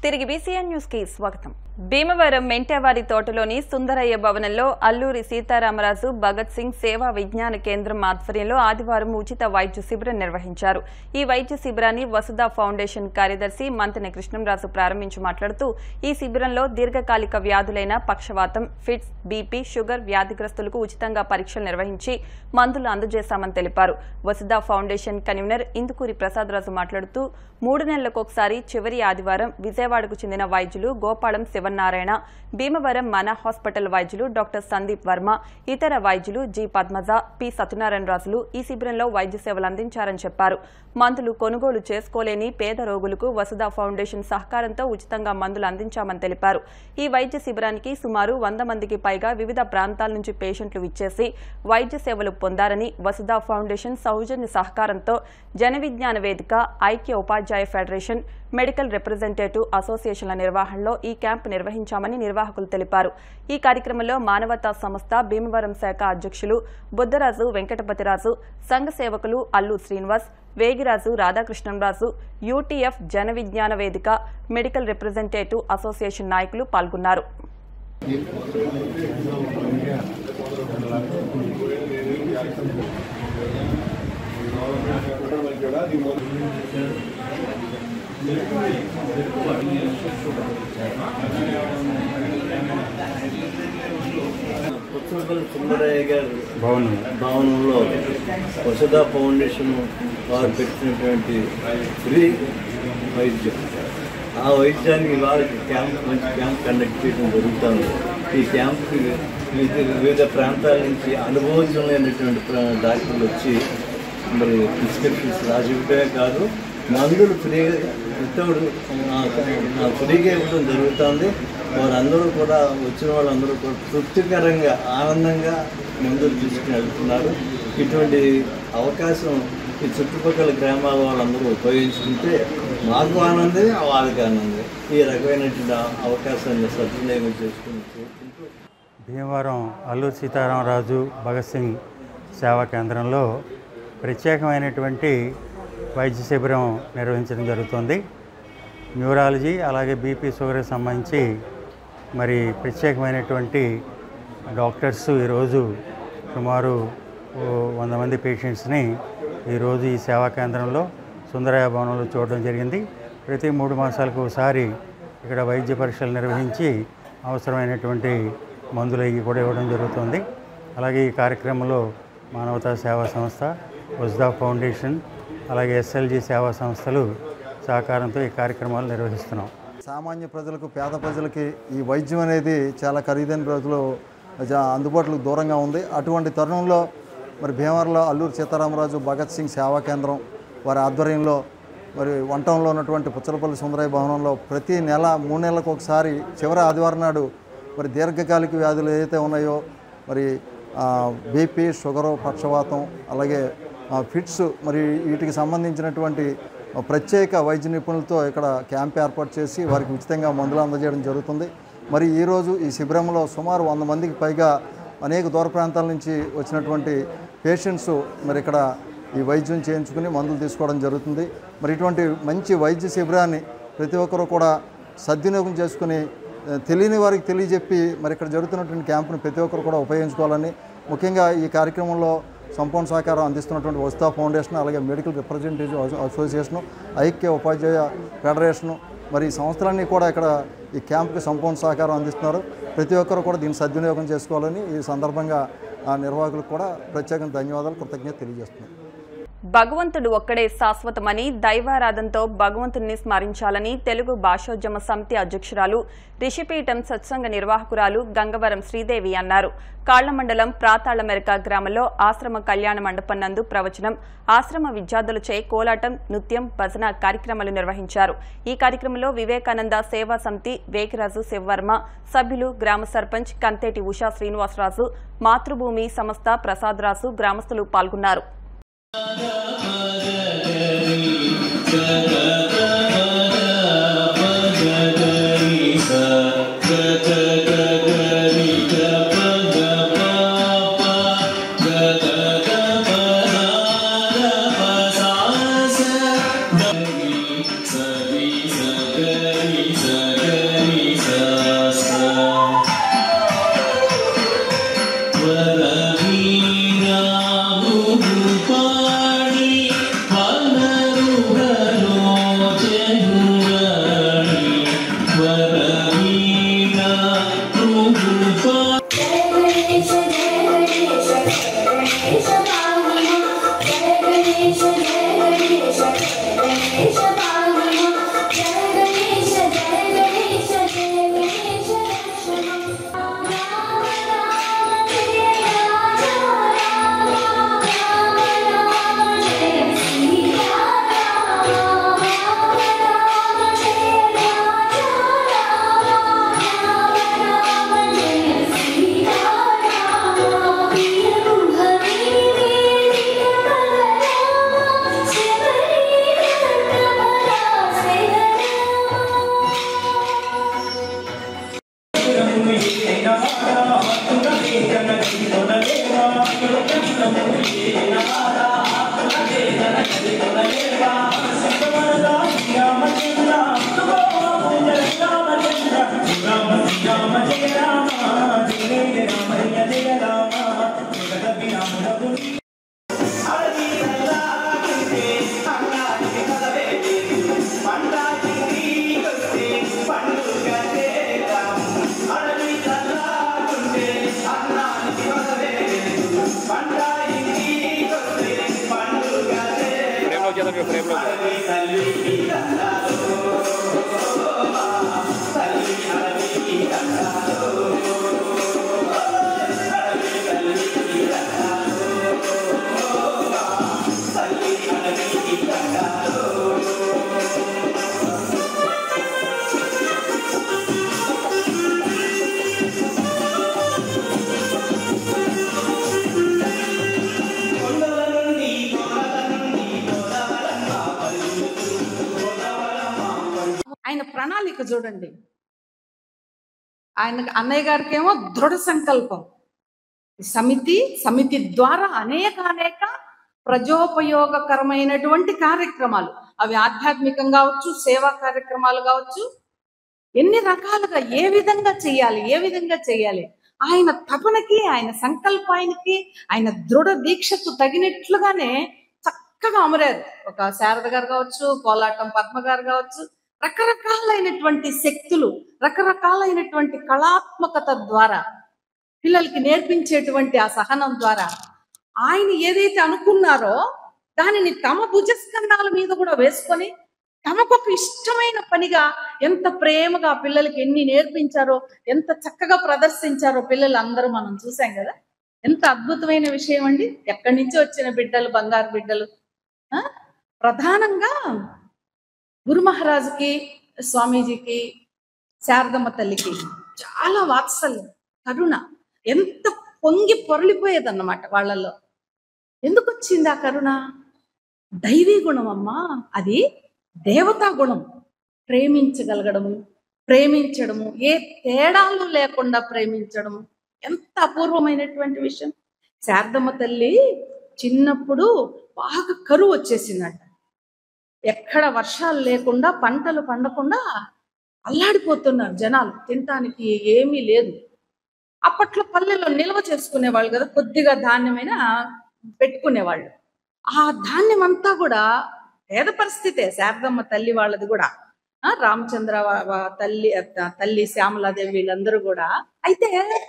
తిరిగి BCN news కి స్వాగతం భీమవరం మెంటేవారి తోటలోని సుందరయ్య భవనంలో అల్లూరి సీతారామరాజు భగత్ సింగ్ సేవా విజ్ఞాన కేంద్రం ఆధ్వర్యంలో ఆదివారం ఉచిత వైద్య శిబిరం నిర్వహించారు ఈ వైద్య శిబిరాన్ని వసుధ ఫౌండేషన్ కార్యదర్శి మంతెన కృష్ణంరాజు ప్రారంభించి మాట్లాడుతూ ఈ శిబిరంలో దీర్ఘకాలిక వ్యాధులైన పక్షవాతం ఫిట్స్ బీపీ షుగర్ వ్యాధిగ్రస్తులకు ఉచితంగా పరీక్షలు నిర్వహించి మందులు అందజేశామని తెలిపారు వసుధ ఫౌండేషన్ కన్వీనర్ ఇందుకూరి ప్రసాదరాజు మాట్లాడుతూ మూడు నెలలకొకసారి చివరి ఆదివారం విజయవాడకు చెందిన వైద్యులు గోపాలం శివనారాయణ భీమవరం మన హాస్పిటల్ వైద్యులు డాక్టర్ సందీప్ వర్మ ఇతర వైద్యులు జి పద్మజ పి సత్యనారాయణ రాజులు ఈ శిబిరంలో వైద్య సేవలు అందించారని చెప్పారు మందులు కొనుగోలు చేసుకోలేని పేద రోగులకు వసుధ ఫౌండేషన్ సహకారంతో ఉచితంగా మందులు అందించామని తెలిపారు ఈ వైద్య శిబిరానికి సుమారు వంద మందికి పైగా వివిధ ప్రాంతాల నుంచి పేషెంట్లు విచ్చేసి వైద్య సేవలు పొందారని వసుధ ఫౌండేషన్ సౌజన్య సహకారంతో జన విజ్ఞాన వేదిక ఐక్య ఉపాధ్యాయ ఫెడరేషన్ మెడికల్ రిప్రజెంటేటివ్ అసోసియేషన్ల నిర్వహణలో ఈ క్యాంపు నిర్వహించామని నిర్వాహకులు తెలిపారు ఈ కార్యక్రమంలో మానవతా సంస్థ భీమవరం శాఖ అధ్యక్షులు బుద్దరాజు వెంకటపతిరాజు సంఘ సేవకులు అల్లు శ్రీనివాస్ వేగిరాజు రాధాకృష్ణంరాజు యూటీఎఫ్ జన విజ్ఞాన వేదిక మెడికల్ రిప్రజెంటేటివ్ అసోసియేషన్ నాయకులు పాల్గొన్నారు పుచ్చలపల్లి సుందరయ్య గారు భవనం భవనంలో వసుధ ఫౌండేషన్ వారు పెట్టినటువంటి ఫ్రీ వైద్యం ఆ వైద్యానికి ఇవాళ క్యాంప్ మంచి క్యాంప్ కండక్ట్ చేయడం జరుగుతుంది ఈ క్యాంప్కి వివిధ వివిధ ప్రాంతాల నుంచి అనుభవం లేనటువంటి ప్ర- డాక్టర్లు వచ్చి మరి ప్రిస్క్రిప్షన్స్ రాసివ్వటమే కాదు మందులు ఫ్రీగా వితౌట్ ఫ్రీగా ఇవ్వడం జరుగుతుంది వారందరూ కూడా వచ్చిన వాళ్ళందరూ కూడా తృప్తికరంగా ఆనందంగా మందులు తీసుకుని వెళ్తున్నారు ఇటువంటి అవకాశం ఈ చుట్టుపక్కల గ్రామాల వాళ్ళందరూ ఉపయోగించుకుంటే మాకు ఆనందమే వాళ్ళకి ఆనందమే ఈ రకమైనటువంటి అవకాశాన్ని సద్వినియోగం చేసుకుని కోరుకుంటూ భీమవరం అల్లూరి సీతారామరాజు భగత్ సింగ్ సేవా కేంద్రంలో ప్రత్యేకమైనటువంటి వైద్య శిబిరం నిర్వహించడం జరుగుతుంది న్యూరాలజీ అలాగే బీపీ షుగర్కి సంబంధించి మరి ప్రత్యేకమైనటువంటి డాక్టర్స్ ఈరోజు సుమారు ఓ వంద మంది పేషెంట్స్ని ఈరోజు ఈ సేవా కేంద్రంలో సుందరయ్య భవనంలో చూడడం జరిగింది ప్రతి మూడు మాసాలకు ఒకసారి ఇక్కడ వైద్య పరీక్షలు నిర్వహించి అవసరమైనటువంటి మందులు అవి కూడా ఇవ్వడం జరుగుతుంది అలాగే ఈ కార్యక్రమంలో మానవతా సేవా సంస్థ వజ్దా ఫౌండేషన్ అలాగే ఎస్ఎల్జి సేవా సంస్థలు సహకారంతో ఈ కార్యక్రమాలు నిర్వహిస్తున్నాం సామాన్య ప్రజలకు పేద ప్రజలకి ఈ వైద్యం అనేది చాలా ఖరీదైన రోజులు జా- అందుబాటులో దూరంగా ఉంది అటువంటి తరుణంలో మరి భీమవరంలో అల్లూరి సీతారామరాజు భగత్ సింగ్ సేవా కేంద్రం వారి ఆధ్వర్యంలో మరి వంటంలో ఉన్నటువంటి పుచ్చలపల్లి సుందరయ్య భవనంలో ప్రతి నెల మూడు నెలలకు ఒకసారి చివరి ఆదివారం నాడు మరి దీర్ఘకాలిక వ్యాధులు ఏదైతే ఉన్నాయో మరి బీపీ షుగరు పక్షవాతం అలాగే ఆ, ఫిట్స్ మరి వీటికి సంబంధించినటువంటి ప్రత్యేక వైద్య నిపుణులతో ఇక్కడ క్యాంప్ ఏర్పాటు చేసి వారికి ఉచితంగా మందులు అందజేయడం జరుగుతుంది మరి ఈరోజు ఈ శిబిరంలో సుమారు వంద మందికి పైగా అనేక దూర ప్రాంతాల నుంచి వచ్చినటువంటి పేషెంట్స్ మరి ఇక్కడ ఈ వైద్యం చేయించుకుని మందులు తీసుకోవడం జరుగుతుంది మరి ఇటువంటి మంచి వైద్య శిబిరాన్ని ప్రతి ఒక్కరూ కూడా సద్వినియోగం చేసుకుని ఆ, తెలియని వారికి తెలియజెప్పి మరి ఇక్కడ జరుగుతున్నటువంటి క్యాంపును ప్రతి ఒక్కరు కూడా ఉపయోగించుకోవాలని ముఖ్యంగా ఈ కార్యక్రమంలో సంపూర్ణ సహకారం అందిస్తున్నటువంటి వస్తా ఫౌండేషన్ అలాగే మెడికల్ రిప్రజెంటేటివ్ అసో- అసోసియేషను ఐక్య ఉపాధ్యాయ ఫెడరేషను మరి ఈ సంస్థలన్నీ కూడా ఇక్కడ ఈ క్యాంప్కి సంపూర్ణ సహకారం అందిస్తున్నారు ప్రతి ఒక్కరు కూడా దీన్ని సద్వినియోగం చేసుకోవాలని ఈ సందర్భంగా ఆ నిర్వాహకులకు కూడా ప్రత్యేకంగా ధన్యవాదాలు కృతజ్ఞత తెలియజేస్తున్నాను భగవంతుడు ఒక్కడే శాశ్వతమని దైవారాధనతో భగవంతుడిని స్మరించాలని తెలుగు భాషోద్యమ సమితి అధ్యక్షురాలు రిషిపీఠం సత్సంగ నిర్వాహకురాలు గంగవరం శ్రీదేవి అన్నారు కాళ్ల మండలం ప్రాతాళమెరక గ్రామంలో ఆశ్రమ కళ్యాణ మండపం నందు ప్రవచనం ఆశ్రమ విద్యార్థులచే కోలాటం నృత్యం భజన కార్యక్రమాలు నిర్వహించారు ఈ కార్యక్రమంలో వివేకానంద సేవా సమితి వేకిరాజు శివవర్మ సభ్యులు గ్రామ సర్పంచ్ కంతేటి ఉషా శ్రీనివాసరాజు మాతృభూమి సంస్థ ప్రసాదరాజు గ్రామస్తులు పాల్గొన్నారు Sa ఆయన ప్రణాళిక చూడండి ఆయన అన్నయ్య గారికి ఏమో దృఢ సంకల్పం సమితి సమితి ద్వారా అనేక అనేక ప్రజోపయోగకరమైనటువంటి కార్యక్రమాలు అవి ఆధ్యాత్మికం కావచ్చు సేవా కార్యక్రమాలు కావచ్చు ఎన్ని రకాలుగా ఏ విధంగా చేయాలి ఏ విధంగా చేయాలి ఆయన తపనకి ఆయన సంకల్పానికి ఆయన దృఢ దీక్షకు తగినట్లుగానే చక్కగా అమరారు ఒక శారద గారు కావచ్చు కోలాటం పద్మ గారు కావచ్చు రకరకాలైనటువంటి శక్తులు రకరకాలైనటువంటి కళాత్మకత ద్వారా పిల్లలకి నేర్పించేటువంటి ఆ సహనం ద్వారా ఆయన ఏదైతే అనుకున్నారో దానిని తమ భుజస్కంధాల మీద కూడా వేసుకొని తమకొక ఇష్టమైన పనిగా ఎంత ప్రేమగా పిల్లలకి ఎన్ని నేర్పించారో ఎంత చక్కగా ప్రదర్శించారో పిల్లలు అందరూ మనం చూసాం కదా ఎంత అద్భుతమైన విషయం అండి ఎక్కడి నుంచి వచ్చిన బిడ్డలు బంగారు బిడ్డలు ఆ? ప్రధానంగా గురు మహారాజుకి స్వామీజీకి శారదమ్మ తల్లికి చాలా వాత్సల్యం కరుణ ఎంత పొంగి పొరలిపోయేదన్నమాట వాళ్ళల్లో ఎందుకు వచ్చింది ఆ కరుణ దైవీ గుణం అమ్మా అది దేవతా గుణం ప్రేమించగలగడము ప్రేమించడము ఏ తేడాలు లేకుండా ప్రేమించడము ఎంత అపూర్వమైనటువంటి విషయం శారదమ్మ తల్లి చిన్నప్పుడు బాగా కరువు వచ్చేసిందంట ఎక్కడ వర్షాలు లేకుండా పంటలు పండకుండా అల్లాడిపోతున్నారు జనాలు తినటానికి ఏమీ లేదు అప్పట్లో పల్లెల్లో నిల్వ చేసుకునేవాళ్ళు కదా కొద్దిగా ధాన్యమైన పెట్టుకునేవాళ్ళు ఆ ధాన్యం అంతా కూడా పేద పరిస్థితే శారదమ్మ తల్లి వాళ్ళది కూడా ఆ, రామచంద్ర వా- వా- తల్లి ఆ, తల్లి శ్యామలాదేవి వీళ్ళందరూ కూడా అయితే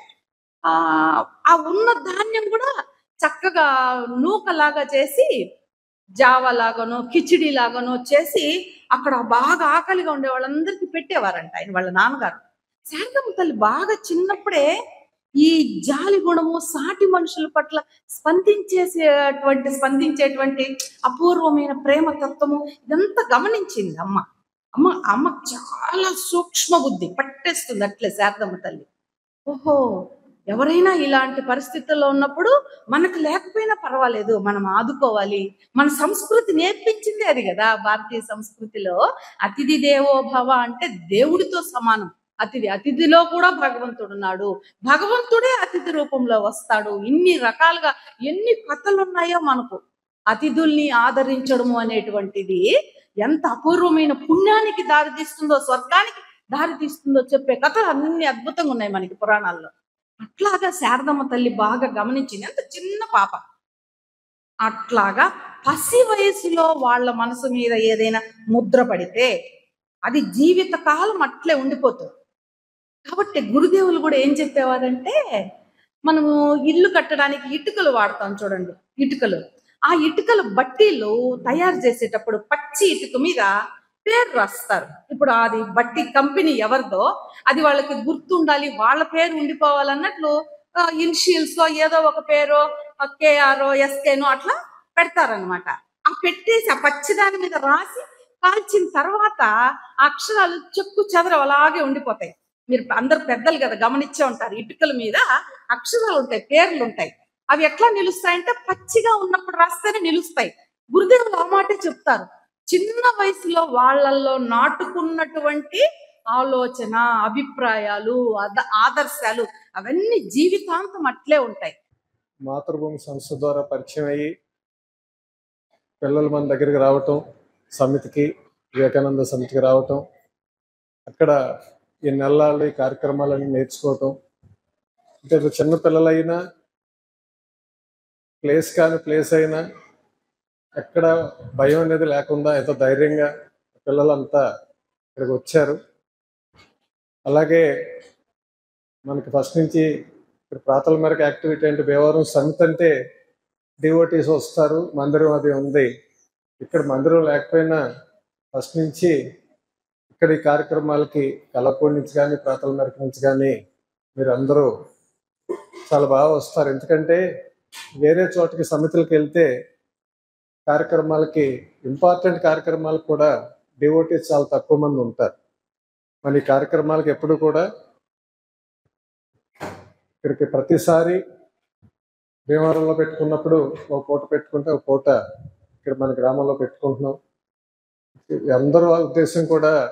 ఆ ఆ ఉన్న ధాన్యం కూడా చక్కగా నూకలాగా చేసి జావా లాగానో కిచిడి లాగానో చేసి అక్కడ బాగా ఆకలిగా ఉండే వాళ్ళందరికీ పెట్టేవారంట ఆయన వాళ్ళ నాన్నగారు శారదమ్మ తల్లి బాగా చిన్నప్పుడే ఈ జాలి గుణము సాటి మనుషుల పట్ల స్పందించేసేటువంటి స్పందించేటువంటి అపూర్వమైన ప్రేమ తత్వము ఇదంతా గమనించింది అమ్మ అమ్మ అమ్మ చాలా సూక్ష్మ బుద్ధి పట్టేస్తుంది అట్లే శారదమ్మ తల్లి ఓహో ఎవరైనా ఇలాంటి పరిస్థితుల్లో ఉన్నప్పుడు మనకు లేకపోయినా పర్వాలేదు మనం ఆదుకోవాలి మన సంస్కృతి నేర్పించింది అది కదా భారతీయ సంస్కృతిలో అతిథి దేవో భవ అంటే దేవుడితో సమానం అతిథి అతిథిలో కూడా భగవంతుడు ఉన్నాడు భగవంతుడే అతిథి రూపంలో వస్తాడు ఇన్ని రకాలుగా ఎన్ని కథలు ఉన్నాయో మనకు అతిథుల్ని ఆదరించడము అనేటువంటిది ఎంత అపూర్వమైన పుణ్యానికి దారితీస్తుందో స్వర్గానికి దారితీస్తుందో చెప్పే కథలు అన్ని అద్భుతంగా ఉన్నాయి మనకి పురాణాల్లో అట్లాగా శారదమ్మ తల్లి బాగా గమనించింది ఎంత చిన్న పాప అట్లాగా పసి వయసులో వాళ్ళ మనసు మీద ఏదైనా ముద్ర పడితే అది జీవిత కాలం అట్లే ఉండిపోతుంది కాబట్టి గురుదేవులు కూడా ఏం చెప్పేవారంటే మనము ఇల్లు కట్టడానికి ఇటుకలు వాడతాం చూడండి ఇటుకలు ఆ ఇటుకల బట్టీలు తయారు చేసేటప్పుడు పచ్చి ఇటుక మీద పేరు రాస్తారు ఇప్పుడు అది బట్టి కంపెనీ ఎవరిదో అది వాళ్ళకి గుర్తుండాలి వాళ్ళ పేరు ఉండిపోవాలన్నట్లు ఇనిషియల్స్ లో ఏదో ఒక పేరు కేఆర్ఓ ఎస్కేనో అట్లా పెడతారనమాట ఆ పెట్టేసి ఆ పచ్చిదాని మీద రాసి కాల్చిన తర్వాత ఆ అక్షరాలు చెక్కు చెదర అలాగే ఉండిపోతాయి మీరు అందరు పెద్దలు కదా గమనించే ఉంటారు ఇటుకల మీద అక్షరాలు ఉంటాయి పేర్లు ఉంటాయి అవి ఎట్లా నిలుస్తాయంటే పచ్చిగా ఉన్నప్పుడు రాస్తేనే నిలుస్తాయి గురుదేవులు ఆ మాటే చెప్తారు చిన్న వయసులో వాళ్ళల్లో నాటుకున్నటువంటి ఆలోచన అభిప్రాయాలు అద- ఆదర్శాలు అవన్నీ జీవితాంతం అట్లే ఉంటాయి మాతృభూమి సంస్థ ద్వారా పరిచయం అయ్యి పిల్లలు మన దగ్గరికి రావటం సమితికి వివేకానంద సమితికి రావటం అక్కడ ఈ నెలలు ఈ కార్యక్రమాలన్నీ నేర్చుకోవటం అంటే ఇప్పుడు చిన్న పిల్లలైనా ప్లేస్ కాని ప్లేస్ అయినా ఎక్కడ భయం అనేది లేకుండా ఎంతో ధైర్యంగా పిల్లలంతా ఇక్కడికి వచ్చారు అలాగే మనకి ఫస్ట్ నుంచి ఇక్కడ ప్రాతల మేరకు యాక్టివిటీ అంటే భీమవరం సమితి అంటే డివోటీస్ వస్తారు మందిరం అది ఉంది ఇక్కడ మందిరం లేకపోయినా ఫస్ట్ నుంచి ఇక్కడ ఈ కార్యక్రమాలకి కలపూడి నుంచి కానీ ప్రాతల మేరకు నుంచి కానీ మీరు అందరూ చాలా బాగా వస్తారు ఎందుకంటే వేరే చోటకి సమితులకు వెళ్తే కార్యక్రమాలకి ఇంపార్టెంట్ కార్యక్రమాలకు కూడా డివోటీస్ చాలా తక్కువ మంది ఉంటారు మన ఈ కార్యక్రమాలకు ఎప్పుడు కూడా ఇక్కడికి ప్రతిసారి భీమవరంలో పెట్టుకున్నప్పుడు ఒక పూట పెట్టుకుంటే ఒక పూట ఇక్కడ మన గ్రామంలో పెట్టుకుంటున్నాం అందరూ ఉద్దేశం కూడా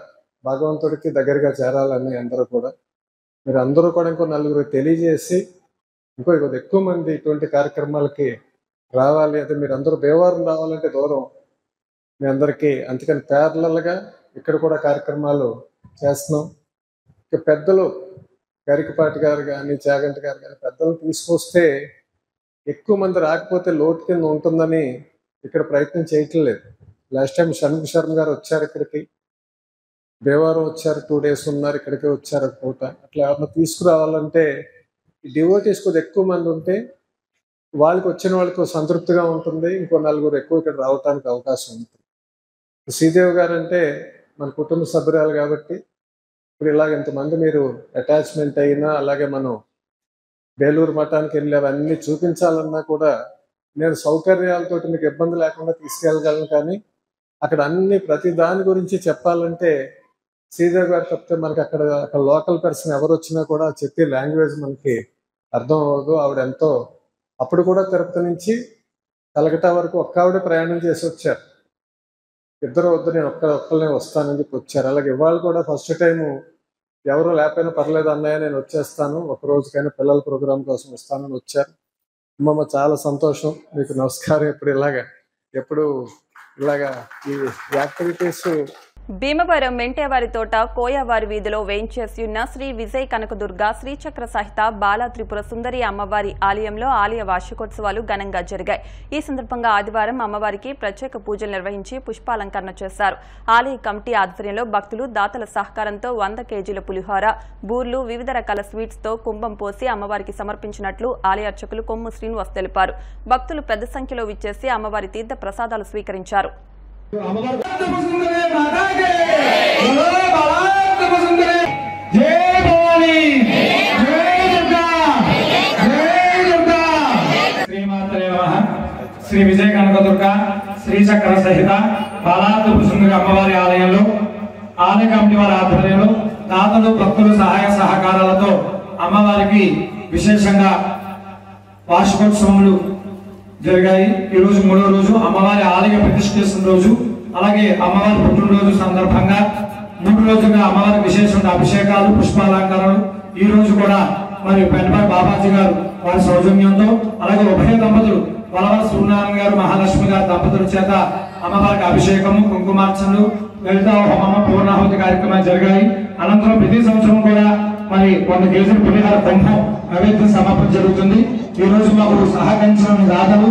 భగవంతుడికి దగ్గరగా చేరాలని అందరూ కూడా మీరు అందరూ కూడా ఇంకో నలుగురు తెలియజేసి ఇంకో ఇంకొక ఎక్కువ మంది ఇటువంటి కార్యక్రమాలకి రావాలి అయితే మీరు అందరూ దేవారం రావాలంటే దూరం మీ అందరికీ అందుకని ప్యారలల్గా ఇక్కడ కూడా కార్యక్రమాలు చేస్తున్నాం ఇక పెద్దలు గరికపాటి గారు కానీ చాగంటి గారు కానీ పెద్దలు తీసుకొస్తే ఎక్కువ మంది రాకపోతే లోటు కింద ఉంటుందని ఇక్కడ ప్రయత్నం చేయటం లేదు లాస్ట్ టైం షణ్ముఖ శర్మ గారు వచ్చారు ఇక్కడికి దేవారం వచ్చారు టూ డేస్ ఉన్నారు ఇక్కడికి వచ్చారు ఒక పూట అట్లా ఎవరిని తీసుకురావాలంటే డివోటీస్ కొద్దిగా ఎక్కువ మంది ఉంటే వాళ్ళకి వచ్చిన వాళ్ళకి సంతృప్తిగా ఉంటుంది ఇంకో నలుగురు ఎక్కువ ఇక్కడ రావడానికి అవకాశం ఉంటుంది శ్రీదేవి గారు అంటే మన కుటుంబ సభ్యురాలు కాబట్టి ఇప్పుడు ఇలాగ ఇంతమంది మీరు అటాచ్మెంట్ అయినా అలాగే మనం బేలూరు మఠానికి వెళ్ళి అవన్నీ చూపించాలన్నా కూడా నేను సౌకర్యాలతోటి మీకు ఇబ్బంది లేకుండా తీసుకెళ్ళగలను కానీ అక్కడ అన్ని ప్రతి దాని గురించి చెప్పాలంటే శ్రీదేవి గారు చెప్తే మనకి అక్కడ అక్కడ లోకల్ పర్సన్ ఎవరు వచ్చినా కూడా చెప్పే లాంగ్వేజ్ మనకి అర్థం అవ్వదు ఆవిడ ఎంతో అప్పుడు కూడా తిరుపతి నుంచి కలకటా వరకు ఒక్క ఆవిడ ప్రయాణం చేసి వచ్చారు ఇద్దరు వద్దు నేను ఒక్క ఒక్కరినే వస్తానని చెప్పి వచ్చారు అలాగే ఇవాళ కూడా ఫస్ట్ టైం ఎవరు లేకపోయినా పర్లేదు అన్నయ్య నేను వచ్చేస్తాను ఒక రోజుకైనా పిల్లల ప్రోగ్రామ్ కోసం వస్తానని వచ్చారు అమ్మమ్మ చాలా సంతోషం మీకు నమస్కారం ఎప్పుడు ఇలాగా ఎప్పుడు ఇలాగా ఈ యాక్టివిటీస్ భీమవరం మెంటేవారి తోట కోయవారి వీధిలో వేయించేసి ఉన్న శ్రీ విజయ్ కనకదుర్గ శ్రీచక్ర సహిత బాలా త్రిపుర సుందరి అమ్మవారి ఆలయంలో ఆలయ వార్షికోత్సవాలు ఘనంగా జరిగాయి ఈ సందర్భంగా ఆదివారం అమ్మవారికి ప్రత్యేక పూజలు నిర్వహించి పుష్పాలంకరణ చేశారు ఆలయ కమిటీ ఆధ్వర్యంలో భక్తులు దాతల సహకారంతో వంద కేజీల పులిహోర బూర్లు వివిధ రకాల స్వీట్స్ తో కుంభం పోసి అమ్మవారికి సమర్పించినట్లు ఆలయ అర్చకులు కొమ్ము శ్రీనివాస్ తెలిపారు భక్తులు పెద్ద సంఖ్యలో విచ్చేసి అమ్మవారి తీర్థ ప్రసాదాలు స్వీకరించారు సుందరే మాతాకే బలో బలాత్మ సుందరే జై భవాని జై దుర్గా జై దుర్గా శ్రీమాత్రే నమః శ్రీ విజయ కనకదుర్గ శ్రీచక్ర సహిత బాలాత్మ సుందరి అమ్మవారి ఆలయంలో ఆలయ కమిటీ వారి ఆధ్వర్యంలో దాతలు భక్తులు సహాయ సహకారాలతో అమ్మవారికి విశేషంగా వార్షికోత్సవములు జరిగాయి ఈ రోజు మూడో రోజు అమ్మవారి ఆలయ ప్రతిష్ఠ చేసిన రోజు అలాగే అమ్మవారి పుట్టినరోజు సందర్భంగా మూడు రోజులుగా అమ్మవారి విశేషమైన అభిషేకాలు పుష్పాలంకరణలు ఈ రోజు కూడా మరి పెంటపాటి బాబాజీ గారు వారి సౌజన్యంతో అలాగే ఉభయ దంపతులు వలవల సూర్యనారాయణ గారు మహాలక్ష్మి గారి దంపతుల చేత అమ్మవారికి అభిషేకము కుంకుమార్చనలు లలిత హోమము పూర్ణాహుతి కార్యక్రమాలు జరిగాయి అనంతరం ప్రతి సంవత్సరం కూడా మరి వంద కేజీల పులిహార కుంభం నైవేద్యం సమర్పణ జరుగుతుంది ఈ రోజు మాకు సహకరించిన మీ దాతలు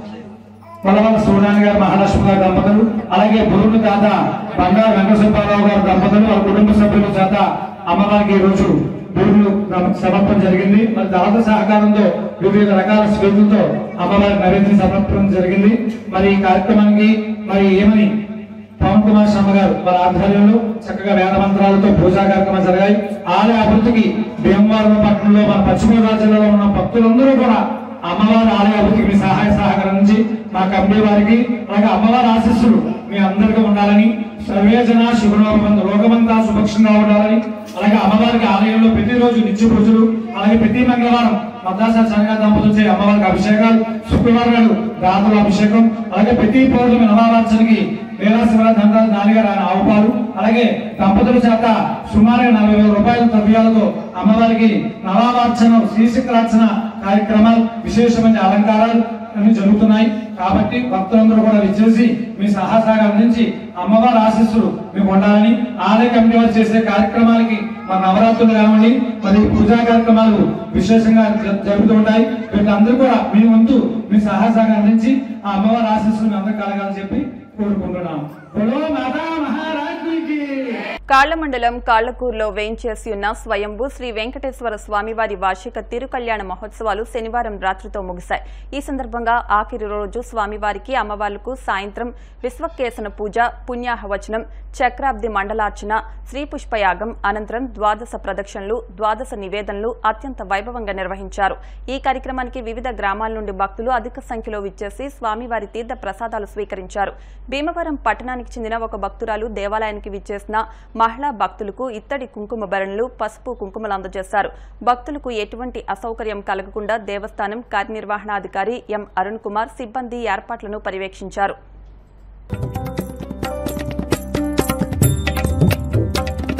పొలవల సూర్యాని గారు మహాలక్ష్మి గారి దంపతులు అలాగే బురుడు దాత బంగారు వెంకటసుబ్బారావు గారి దంపతులు వారి కుటుంబ సభ్యుల చేత అమ్మవారికి ఈ రోజు బూర్లు సమర్పణ జరిగింది మరి దాత సహకారంతో వివిధ రకాల స్వీట్లతో అమ్మవారి నైవేద్యం సమర్పణ జరిగింది మరి ఈ కార్యక్రమానికి మరి ఏమని పవన్ కుమార్ శర్మ గారు వారి ఆధ్వర్యంలో చక్కగా వేద మంత్రాలతో పూజా కార్యక్రమాలు జరిగాయి ఆలయ అభివృద్ధికి భీమవరం పట్టణంలో మన పశ్చిమ గోదావరి జిల్లాలో ఉన్న భక్తులందరూ కూడా అమ్మవారి ఆలయ అభివృద్ధికి మీ సహాయ సహకారం నుంచి మా కమిటీ వారికి అలాగే అమ్మవారి ఆశీస్సులు మీ అందరికీ ఉండాలని సర్వేజన శుభ్రమంత రోగమంతా సుభక్షంగా ఉండాలని అలాగే అమ్మవారికి ఆలయంలో ప్రతిరోజు నిత్య పూజలు అలాగే ప్రతి మంగళవారం మద్రాస సంఘ దంపతులు చే అమ్మవారికి అభిషేకాలు శుక్రవారం నాడు రాత్రుల అభిషేకం అలాగే ప్రతి పౌర్ణమి నవారాచనకి వేలాశివరాజు ధనరాజు నాన్నగారు ఆయన ఆవుపాలు అలాగే దంపతుల చేత సుమారు నలభై వేల రూపాయల ద్రవ్యాలతో అమ్మవారికి నవావార్చన శ్రీశక్రార్చన కార్యక్రమాలు విశేషమైన అలంకారాలు అన్ని జరుగుతున్నాయి కాబట్టి భక్తులందరూ కూడా విచ్చేసి మీ సహాసాగా అందించి అమ్మవారి ఆశీస్సులు మీకు ఉండాలని ఆలయ కమిటీ వారు చేసే కార్యక్రమాలకి మన నవరాత్రులు కానివ్వండి మరి పూజా కార్యక్రమాలు విశేషంగా జ- జరుగుతూ ఉంటాయి వీళ్ళందరూ కూడా మీ వంతు మీ సహాసాగా అందించి ఆ అమ్మవారి ఆశీస్సులు మీ అందరూ కలగాలని చెప్పి కోరుకుంటున్నాం బలో మాతా మహారాజ్కి కాళ్ల మండలం కాళ్లకూరులో వేయించేసి ఉన్న స్వయంభూ శ్రీ వెంకటేశ్వర స్వామివారి వార్షిక తిరుకల్యాణ మహోత్సవాలు శనివారం రాత్రితో ముగిశాయి ఈ సందర్భంగా ఆఖరి రోజు స్వామివారికి అమ్మవార్లకు సాయంత్రం విశ్వకేసన పూజ పుణ్యాహవచనం చక్రాబ్ది మండలార్చన శ్రీ పుష్పయాగం అనంతరం ద్వాదశ ప్రదక్షిణలు ద్వాదశ నివేదనలు అత్యంత వైభవంగా నిర్వహించారు ఈ కార్యక్రమానికి వివిధ గ్రామాల నుండి భక్తులు అధిక సంఖ్యలో విచ్చేసి స్వామివారి తీర్థ ప్రసాదాలు స్వీకరించారు భీమవరం పట్టణానికి చెందిన ఒక భక్తురాలు దేవాలయానికి విచ్చేసిన మహిళా భక్తులకు ఇత్తడి కుంకుమ భరణలు పసుపు కుంకుమలు అందజేశారు భక్తులకు ఎటువంటి అసౌకర్యం కలగకుండా దేవస్థానం కార్యనిర్వహణాధికారి ఎం అరుణ్ కుమార్ సిబ్బంది ఏర్పాట్లను పర్యవేక్షించారు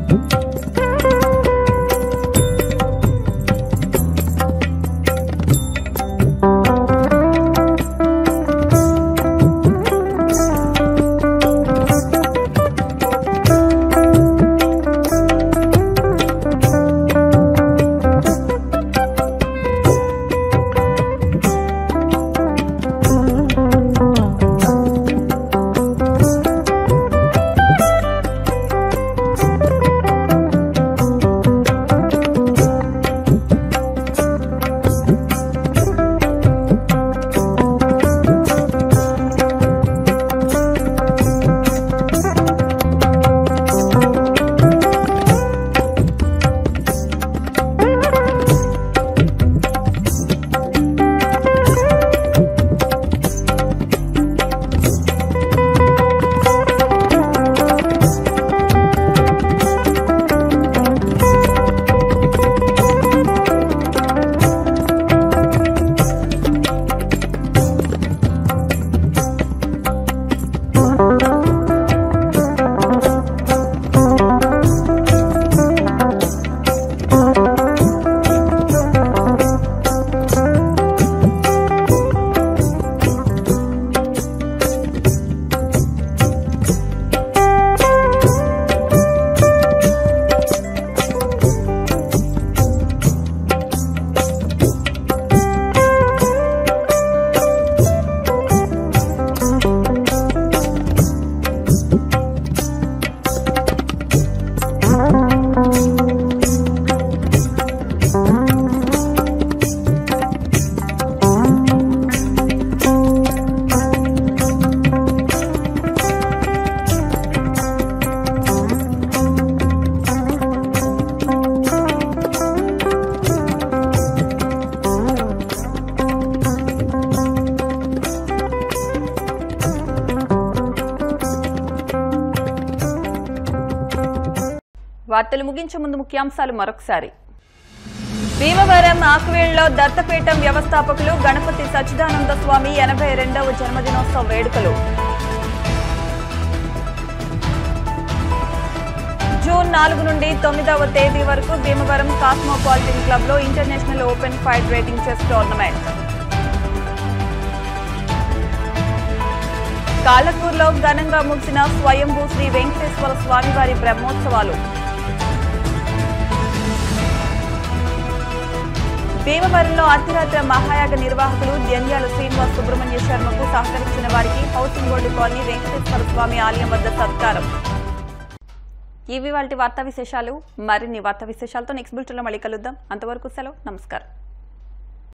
వార్తలు ముగించే ముందు ముఖ్యాంశాలు మరొకసారి భీమవరం ఆకువేళ్లలో దత్తపీఠం వ్యవస్థాపకులు గణపతి సచ్చిదానంద స్వామి ఎనభై రెండవ జన్మదినోత్సవ వేడుకలు జూన్ నాలుగు నుండి తొమ్మిదవ తేదీ వరకు భీమవరం కాస్మోపాలిటన్ క్లబ్ లో international open FIDE rating chess tournament కాలకూరులో ఘనంగా ముగిసిన స్వయంభూ శ్రీ వెంకటేశ్వర స్వామివారి బ్రహ్మోత్సవాలు భీమవరంలో అర్ధరాత్ర మహాయాగ నిర్వాహకులు ద్యంద్యాల శ్రీనివాస్ సుబ్రహ్మణ్య శర్మకు సహకరించిన వారికి housing board colony Venkateswara Swamy ఆలయం వద్ద సత్కారం ఇవి వాటి వార్తా విశేషాలు మరిన్ని వార్తా విశేషాలతో నెక్స్ట్ బులెటిన్లో మళ్ళీ కలుద్దాం అంతవరకు సెలవు నమస్కారం